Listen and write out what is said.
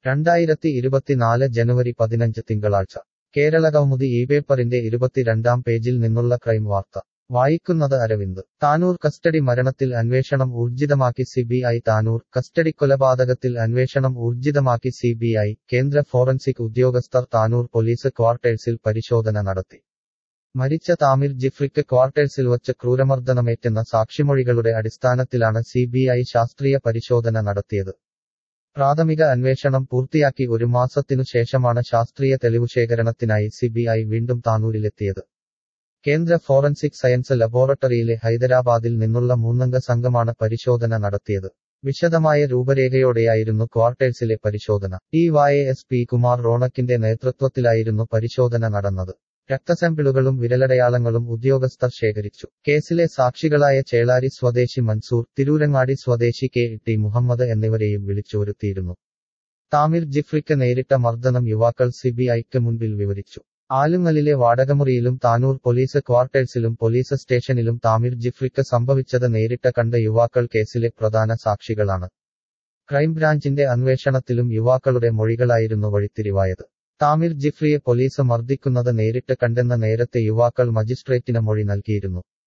രണ്ടായിരത്തി ഇരുപത്തിനാല് ജനുവരി പതിനഞ്ച് തിങ്കളാഴ്ച കേരളകൗമുദി ഈ പേപ്പറിന്റെ ഇരുപത്തിരണ്ടാം പേജിൽ നിന്നുള്ള ക്രൈം വാർത്ത വായിക്കുന്നത് അരവിന്ദ് താനൂർ കസ്റ്റഡി മരണത്തിൽ അന്വേഷണം ഊർജിതമാക്കി സിബിഐ താനൂർ കസ്റ്റഡി കൊലപാതകത്തിൽ അന്വേഷണം ഊർജിതമാക്കി സിബിഐ കേന്ദ്ര ഫോറൻസിക് ഉദ്യോഗസ്ഥർ താനൂർ പോലീസ് ക്വാർട്ടേഴ്സിൽ പരിശോധന നടത്തി മരിച്ച താമിർ ജിഫ്രിക്ക് ക്വാർട്ടേഴ്സിൽ വച്ച് ക്രൂരമർദ്ദനമേറ്റെന്ന സാക്ഷിമൊഴികളുടെ അടിസ്ഥാനത്തിലാണ് സിബിഐ ശാസ്ത്രീയ പരിശോധന നടത്തിയത് പ്രാഥമിക അന്വേഷണം പൂർത്തിയാക്കി ഒരു മാസത്തിനു ശേഷമാണ് ശാസ്ത്രീയ തെളിവുശേഖരണത്തിനായി സിബിഐ വീണ്ടും താനൂരിലെത്തിയത് കേന്ദ്ര ഫോറൻസിക് സയൻസ് ലബോറട്ടറിയിലെ ഹൈദരാബാദിൽ നിന്നുള്ള മൂന്നംഗ സംഘമാണ് പരിശോധന നടത്തിയത് വിശദമായ രൂപരേഖയോടെയായിരുന്നു ക്വാർട്ടേഴ്സിലെ പരിശോധന ടി വായ എസ് പി കുമാർ റോണക്കിന്റെ നേതൃത്വത്തിലായിരുന്നു പരിശോധന നടന്നത് രക്തസാമ്പിളുകളും വിരലടയാളങ്ങളും ഉദ്യോഗസ്ഥർ ശേഖരിച്ചു കേസിലെ സാക്ഷികളായ ചേളാരി സ്വദേശി മൻസൂർ തിരൂരങ്ങാടി സ്വദേശി കെ ടി മുഹമ്മദ് എന്നിവരെയും വിളിച്ചുവരുത്തിയിരുന്നു താമിർ ജിഫ്രിക്ക് നേരിട്ട മർദ്ദനം യുവാക്കൾ സിബിഐക്ക് മുൻപിൽ വിവരിച്ചു ആലുങ്ങലിലെ വാടകമുറിയിലും താനൂർ പോലീസ് ക്വാർട്ടേഴ്സിലും പോലീസ് സ്റ്റേഷനിലും താമിർ ജിഫ്രിക്ക് സംഭവിച്ചത് നേരിട്ട് കണ്ട യുവാക്കൾ കേസിലെ പ്രധാന സാക്ഷികളാണ് ക്രൈംബ്രാഞ്ചിന്റെ അന്വേഷണത്തിലും യുവാക്കളുടെ മൊഴികളായിരുന്നു വഴിത്തിരിവായത് താമിർ ജിഫ്രിയെ പോലീസ് മർദ്ദിക്കുന്നത് നേരിട്ട് കണ്ടെന്ന നേരത്തെ യുവാക്കൾ മജിസ്ട്രേറ്റിന് മൊഴി നൽകിയിരുന്നു